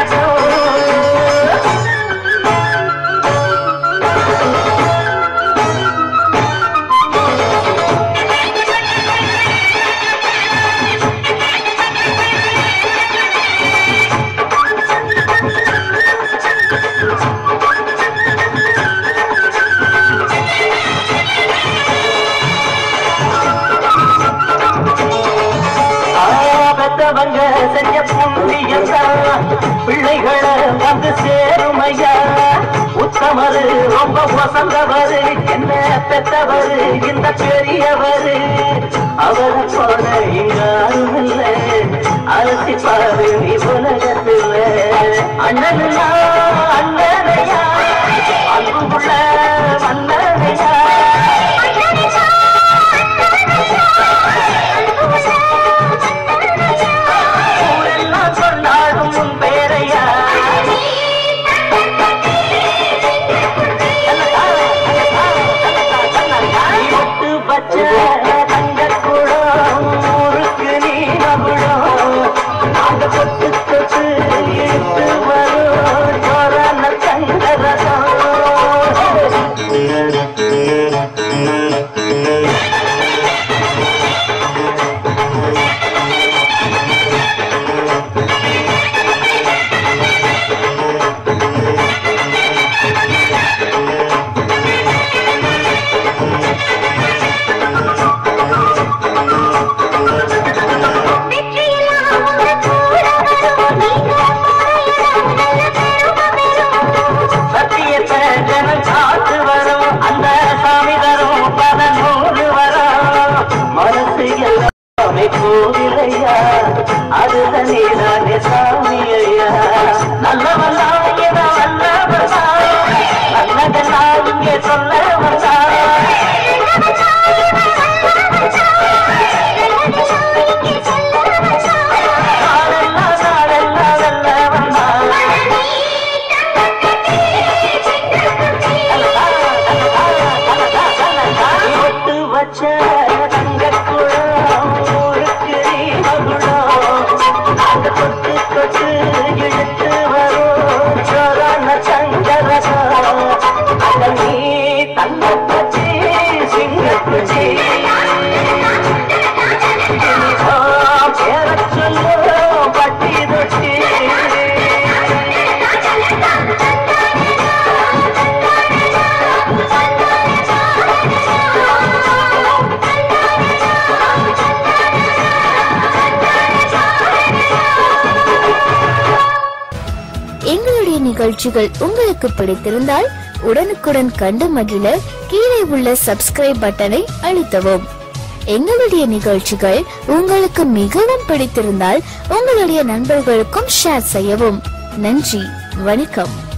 ரசம் பெத்தவங்க செஞ்ச புண்ணியத்தான் பிள்ளைகளை வந்து சேருமையா உத்தமரு ரொம்ப வசந்தவரு என்ன பெத்தவரு இந்த பெரியவரு அவரை போல இங்க யாரும் இல்ல அலசி பாரு நீ உலகத்தில் அண்ணனுனா அண்ணனையா அன்புள்ள மன்னனையா ஊரெல்லாம் சொன்னாலும் உன் பேரையா நீ விட்டு வச்ச தங்கக்குடம் ஊருக்கு நீ மகுடம் நாங்க தொட்டு தொட்டு இழுத்து வரும் சோறான தங்க ரசம் சத்தியத்தை ஜனம் காத்து வரும் அந்த சாமி தரும் பதினூறு வரும் மனசு எல்லாமே கோவிலையா அதுல நீதானே சாமி ஐயா நல்லவெல்லாம் இதை வல்லவனா நல்லதெல்லாம் இங்கே சொல்ல வந்தா நாளெல்லாம் நாளெல்லாம் வெல்லவனா விட்டு வச்ச தங்கக்குளம் ஊருக்கு நீ மகுடம் நாங்க தொட்டு தொட்டு இழுத்து வரும் சோரான சங்கரகம் அட நீ தங்கப்பச்சி சிங்கப்பச்சி பேர சொல்லு பட்டி தொட்டி எங்களுடைய நிகழ்ச்சிகள் உங்களுக்கு பிடித்திருந்தால் உடனுக்குடன் கண்டு மகிழ கீழே உள்ள சப்ஸ்கிரைப் பட்டனை அழுத்தவும் எங்களுடைய நிகழ்ச்சிகள் உங்களுக்கு மிகவும் பிடித்திருந்தால் உங்களுடைய நண்பர்களுக்கும் ஷேர் செய்யவும் நன்றி வணக்கம்